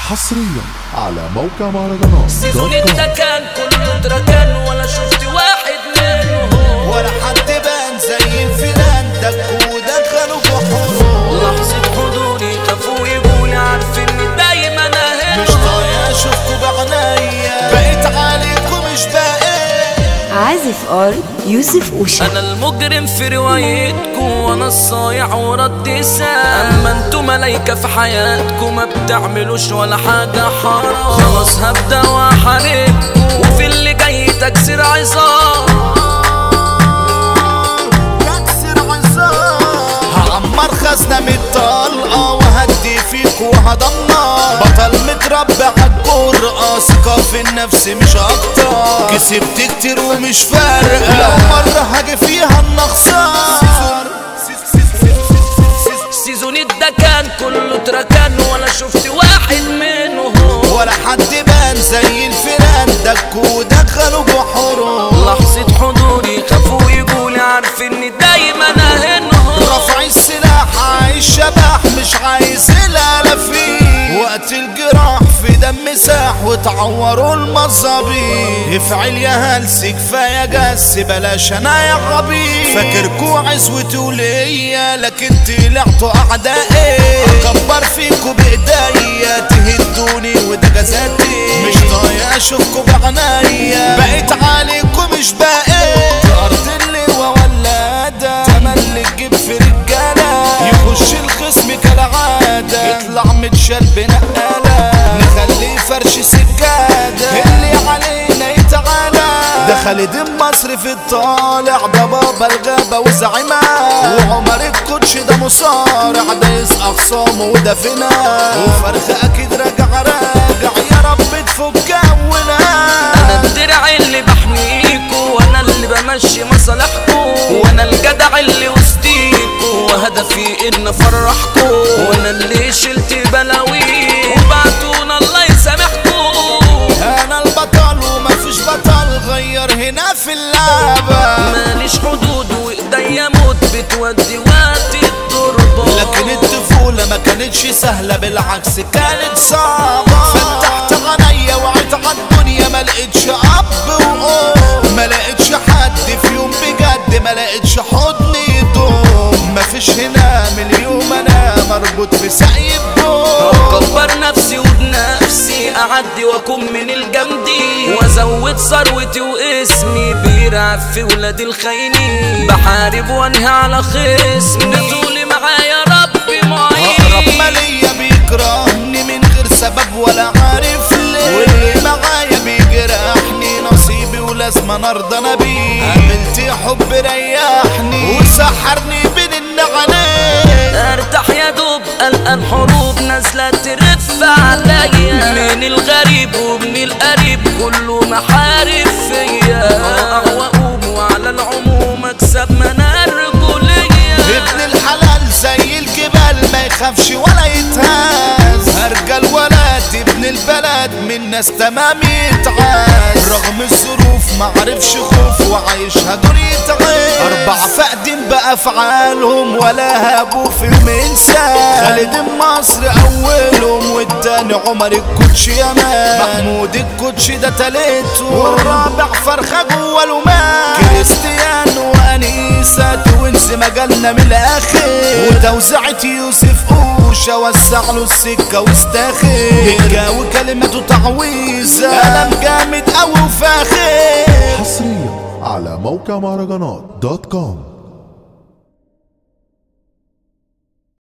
حصريا على موقع مهرجانات سيزون دوت كوم. التكان كله تركان ولا شفت واحد منهم ولا حد بان زي الفلان دك ودخلوا بحروب لحظة حضوري خافوا يقولي عارفين إني دايما أهل مش طايق اشوفكوا بعناية بقيت عليكم مش باقي عازف ار يوسف اوشا انا المجرم في روايتكم وانا الصايع ورد سام اما انتوا ملايكة في حياتكم ما بتعملوش ولا حاجة حرام خلاص هبدأ واحاربكم وفي اللي جاي تكسير عظام كسر عظام هعمر خزنة من الطلقة وهدي فيك وهدمر بطل متربى عالجرأة ثقة في النفس مش أكتر كسبت كتير ومش فارقة لو مرة هاجي فيها النخسر سيزون الدكان كله تركان ولا شفت واحد منهم ولا حد بان زي الفيران دكوا ودخلوا بحورهم لحظة حضوري خافوا يقولي عارفين إني دايما أهنهم رفع السلاح عايش شبح مش عايز الالافين وقت الجراح في دم ساح وتعوروا المصابيح افعل يا هلس كفايه جس بلاش انا يا غبي فاكركوا عزوتي وليا لكن طلعتوا اعدائي اكبر فيكوا بايديا تهدوني وده جزاتي مش طايق اشوفكوا بعنايا بقيت عليكم مش باقي ارض اللواء ولاده تملي تجيب في رجاله يخش الخصم كالعاده يطلع متشال بنقاله نخليه فرش سجاده اللي علينا يتعالى ده خالد مصر في الطالع ده بابا الغابة وزعيمة وعمر الكوتش ده مصارع دايس أخصامه وده فينا وفرخ أكيد راجع راجع يا رب تفك انا أولنا الدرع اللي بحميكوا وانا اللي بمشي مصالحكوا وانا الجدع اللي وسطيكوا وهدفي ان افرحكوا وانا اللي شلت بلاوي وبعتونا الله يسامحكوا أنا البطل ومفيش بطل غير هنا في اللعبة ماليش حدود وايديا موت بتودي وقت التربة لكن الطفولة ما كانتش سهلة بالعكس كانت صعبة فتحت عينيا وعيت عالدنيا ما لقيتش أب وأم ما لقيتش حد في يوم بجد ما لقيتش حضن يدوم مفيش هنا مليون أنا مربوط في سعي الدوم اكبر نفسي وبنفسي اعدي واكون من الجامدين وازود ثروتي واسمي بيرعب في ولاد الخاينين بحارب وانهي على خصمي طولي معايا ربي أقرب معين ما ليا بيكرهني من غير سبب ولا عارف ليه واللي معايا بيجرحني نصيبي ولازم انا ارضى انا بيه قابلت حب ريحني وسحرني بين النعانين ارتاح يا دوب القى الحروب نازله ترف عليا من الغريب ومن القريب كله محارب فيا اقع واقوم وعلى العموم اكسب منار رجوليه ابن الحلال زي الجبال ما يخافش ولا يتهز هرجل ولد ابن البلد من ناس تمام يتعاز رغم الظروف ما عرفش خوف وعايشها دور يتعاز اربع فقدين بافعالهم ولا هابوا في المنسى خالد مصر اولهم والتاني عمر الكوتش يامان محمود الكوتش ده تالته والرابع فرخه جوه الومان كريستيانو وانيسه توينز مجالنا من الاخر وتوزيعة يوسف اوشا وسع له السكه واستاخر الجو كلمته تعويذه قلم جامد اوي وفاخر حصريا على موقع مهرجانات دوت كوم